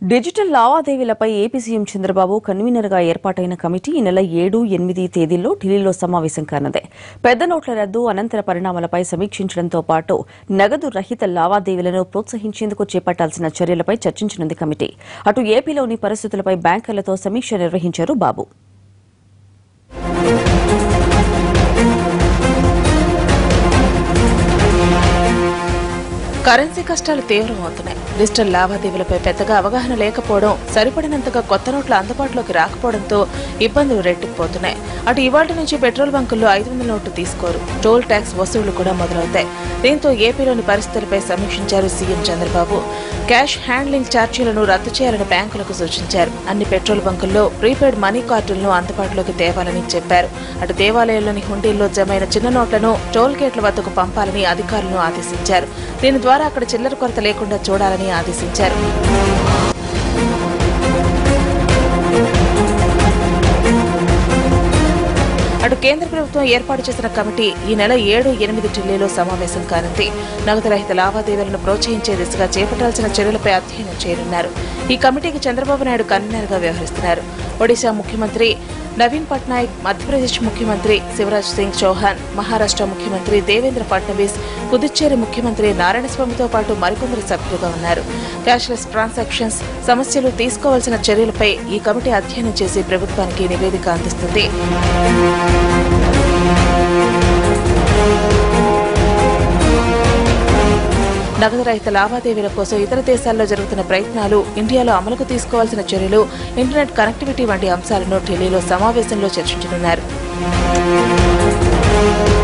digital లావాదేవీలపై AP CM Chandrababu కన్వీనర్గా ఏర్పాటైన కమిటీ ఈ నెల ఏడు ఎనిమిది తేదీల్లో ఢిల్లీలో సమావేశం కానుంది పెద్ద నోట్ల రద్దు అనంతర పరిణామాలపై సమీక్షించడంతో పాటు నగదు రహిత లావాదేవీలను ప్రోత్సహించేందుకు చేపట్టాల్సిన చర్యలపై చర్చించనుంది కమిటీ అటు ఏపీలోని పరిస్థితులపై బ్యాంకర్లతో సమీక్ష నిర్వహించారు బాబు కరెన్సీ కష్టాలు తీవ్రమవుతున్నాయి డిజిటల్ లావాదేవీలపై పెద్దగా అవగాహన లేకపోవడం సరిపడినంతగా కొత్త నోట్లు అందుబాటులోకి రాకపోవడంతో ఇబ్బందులు రెట్టిపోతున్నాయి అటు ఇవాటి నుంచి పెట్రోల్ బంకుల్లో ఐదు వందల నోట్లు తీసుకోరు టోల్ ట్యాక్స్ వసూళ్లు కూడా మొదలవుతాయి దీంతో ఏపీలోని పరిస్థితులపై సమీక్షించారు సీఎం చంద్రబాబు క్యాష్ హ్యాండ్లింగ్ ఛార్జీలను రద్దు చేయాలని బ్యాంకులకు సూచించారు అన్ని పెట్రోల్ బంకుల్లో ప్రీపెయిడ్ మనీ కార్డులను అందుబాటులోకి తేవాలని చెప్పారు అటు దేవాలయాల్లోని హుండీల్లో జమైన చిన్న నోట్లను టోల్ గేట్ల వద్దకు పంపాలని అధికారులను ఆదేశించారు దీని ద్వారా అక్కడ చిల్లర కొరత లేకుండా చూడాలని ఆదేశించారు అటు కేంద్ర ప్రభుత్వం ఏర్పాటు చేసిన కమిటీ ఈ నెల ఏడు ఎనిమిది ఢిల్లీలో సమావేశం కానుంది నగదు రహిత లావాదేవీలను ప్రోత్సహించే దిశగా చేపట్టాల్సిన చర్యలపై అధ్యయనం చేయనున్నారు ఈ కమిటీకి చంద్రబాబు నాయుడు కన్వీనర్గా వ్యవహరిస్తున్నారు ఒడిశా ముఖ్యమంత్రి నవీన్ పట్నాయక్ మధ్యప్రదేశ్ ముఖ్యమంత్రి శివరాజ్ సింగ్ చౌహాన్ మహారాష్ట్ర ముఖ్యమంత్రి దేవేంద్ర ఫడ్నవీస్ పుదుచ్చేరి ముఖ్యమంత్రి నారాయణస్వామితో పాటు మరికొందరు సభ్యులుగా ఉన్నారు క్యాష్లెస్ ట్రాన్సాక్షన్స్ సమస్యలు తీసుకోవాల్సిన చర్యలపై ఈ కమిటీ అధ్యయనం చేసి ప్రభుత్వానికి నివేదిక అందిస్తుంది నగదు రహిత లావాదేవీల కోసం ఇతర దేశాల్లో జరుగుతున్న ప్రయత్నాలు ఇండియాలో అమలుకు తీసుకోవాల్సిన చర్యలు ఇంటర్నెట్ కనెక్టివిటీ వంటి అంశాలను ఢిల్లీలో సమావేశంలో చర్చించనున్నారు